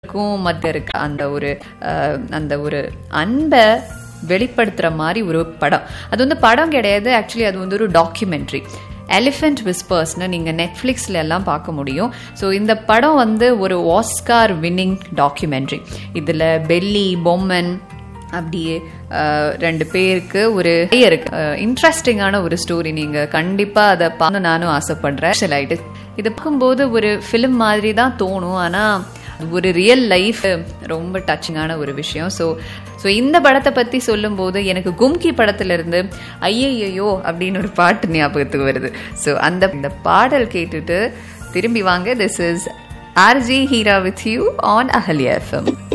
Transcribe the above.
க்கும் மத்திய இருக்க அந்த ஒரு அஹ், அந்த ஒரு அன்பை வெளிப்படுத்துற மாதிரி ஒரு படம் அது வந்து படம் கிடையாது ஆக்சுவலி அது வந்து ஒரு டாக்குமெண்ட்ரி எலிஃபென்ட் விஸ்பர்ஸ்னு நீங்கள் நெட்ஃப்ளிக்ஸில் எல்லாம் பார்க்க முடியும் ஸோ இந்த படம் வந்து ஒரு ஆஸ்கார் வின்னிங் டாக்குமெண்ட்ரி இதில் பெல்லி பொம்மன் அப்படியே அஹ், ரெண்டு பேருக்கு ஒரு இருக்கு இன்ட்ரெஸ்டிங்கான ஒரு ஸ்டோரி நீங்கள் கண்டிப்பாக அதை பார்த்து நானும் ஆசைப்படுறேன் Special ஆயிட்டு இது பார்க்கும்போது ஒரு ஃபிலிம் மாதிரி தான் தோணும் ஆனால் ஒரு ரியல் லைஃப் ரொம்ப டச்சிங்கான ஒரு விஷயம் ஸோ ஸோ இந்த படத்தை பற்றி சொல்லும்போது எனக்கு கும்கி படத்திலிருந்து ஐயையோ அப்படின்னு ஒரு பாட்டு ஞாபகத்துக்கு வருது ஸோ அந்த இந்த பாடல் கேட்டுட்டு திரும்பி வாங்க this is RJ Heera with you on Ahalya FM